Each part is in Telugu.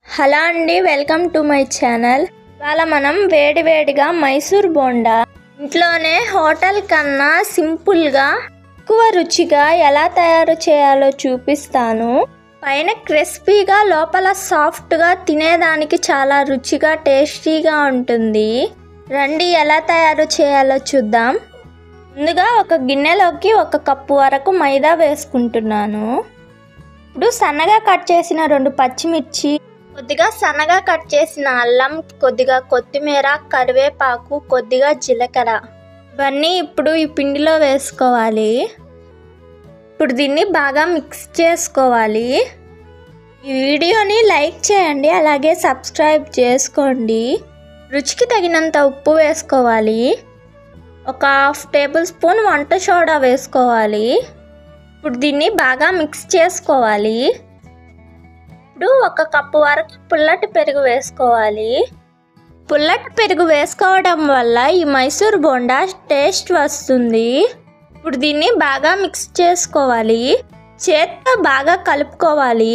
హలో అండి వెల్కమ్ టు మై ఛానల్ ఇవాళ మనం వేడివేడిగా మైసూర్ బోండా ఇంట్లోనే హోటల్ కన్నా సింపుల్గా ఎక్కువ రుచిగా ఎలా తయారు చేయాలో చూపిస్తాను పైన క్రిస్పీగా లోపల సాఫ్ట్గా తినేదానికి చాలా రుచిగా టేస్టీగా ఉంటుంది రండి ఎలా తయారు చేయాలో చూద్దాం ముందుగా ఒక గిన్నెలోకి ఒక కప్పు వరకు మైదా వేసుకుంటున్నాను ఇప్పుడు సన్నగా కట్ చేసిన రెండు పచ్చిమిర్చి కొద్దిగా సన్నగా కట్ చేసిన అల్లం కొద్దిగా కొత్తిమీర కరివేపాకు కొద్దిగా జీలకర్ర ఇవన్నీ ఇప్పుడు ఈ పిండిలో వేసుకోవాలి ఇప్పుడు దీన్ని బాగా మిక్స్ చేసుకోవాలి ఈ వీడియోని లైక్ చేయండి అలాగే సబ్స్క్రైబ్ చేసుకోండి రుచికి తగినంత ఉప్పు వేసుకోవాలి ఒక హాఫ్ టేబుల్ స్పూన్ వంట సోడా వేసుకోవాలి ఇప్పుడు దీన్ని బాగా మిక్స్ చేసుకోవాలి ఇప్పుడు ఒక కప్పు వరకు పుల్లటి పెరుగు వేసుకోవాలి పుల్లటి పెరుగు వేసుకోవడం వల్ల ఈ మైసూర్ బోండా టేస్ట్ వస్తుంది ఇప్పుడు దీన్ని బాగా మిక్స్ చేసుకోవాలి చేత్తో బాగా కలుపుకోవాలి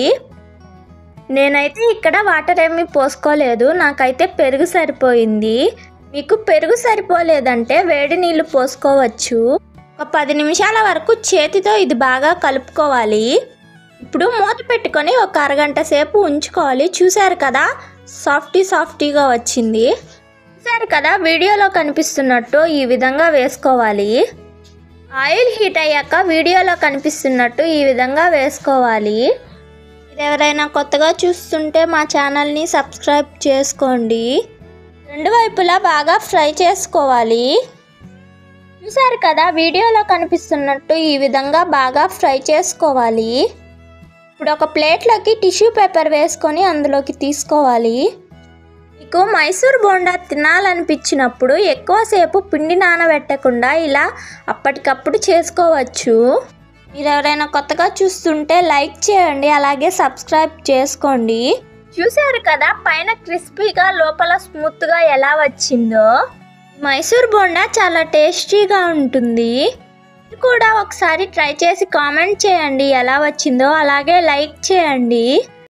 నేనైతే ఇక్కడ వాటర్ ఏమీ పోసుకోలేదు నాకైతే పెరుగు సరిపోయింది మీకు పెరుగు సరిపోలేదంటే వేడి నీళ్ళు పోసుకోవచ్చు ఒక పది నిమిషాల వరకు చేతితో ఇది బాగా కలుపుకోవాలి ఇప్పుడు మూత పెట్టుకొని ఒక అరగంట సేపు ఉంచుకోవాలి చూశారు కదా సాఫ్టీ సాఫ్టీగా వచ్చింది చూశారు కదా వీడియోలో కనిపిస్తున్నట్టు ఈ విధంగా వేసుకోవాలి ఆయిల్ హీట్ అయ్యాక వీడియోలో కనిపిస్తున్నట్టు ఈ విధంగా వేసుకోవాలి ఇది ఎవరైనా కొత్తగా చూస్తుంటే మా ఛానల్ని సబ్స్క్రైబ్ చేసుకోండి రెండు వైపులా బాగా ఫ్రై చేసుకోవాలి చూసారు కదా వీడియోలో కనిపిస్తున్నట్టు ఈ విధంగా బాగా ఫ్రై చేసుకోవాలి ఇప్పుడు ఒక ప్లేట్లోకి టిష్యూ పేపర్ వేసుకొని అందులోకి తీసుకోవాలి మీకు మైసూర్ బోండా తినాలనిపించినప్పుడు ఎక్కువసేపు పిండి నానబెట్టకుండా ఇలా అప్పటికప్పుడు చేసుకోవచ్చు మీరు ఎవరైనా కొత్తగా చూస్తుంటే లైక్ చేయండి అలాగే సబ్స్క్రైబ్ చేసుకోండి చూశారు కదా పైన క్రిస్పీగా లోపల స్మూత్గా ఎలా వచ్చిందో మైసూర్ బోండా చాలా టేస్టీగా ఉంటుంది మీరు కూడా ఒకసారి ట్రై చేసి కామెంట్ చేయండి ఎలా వచ్చిందో అలాగే లైక్ చేయండి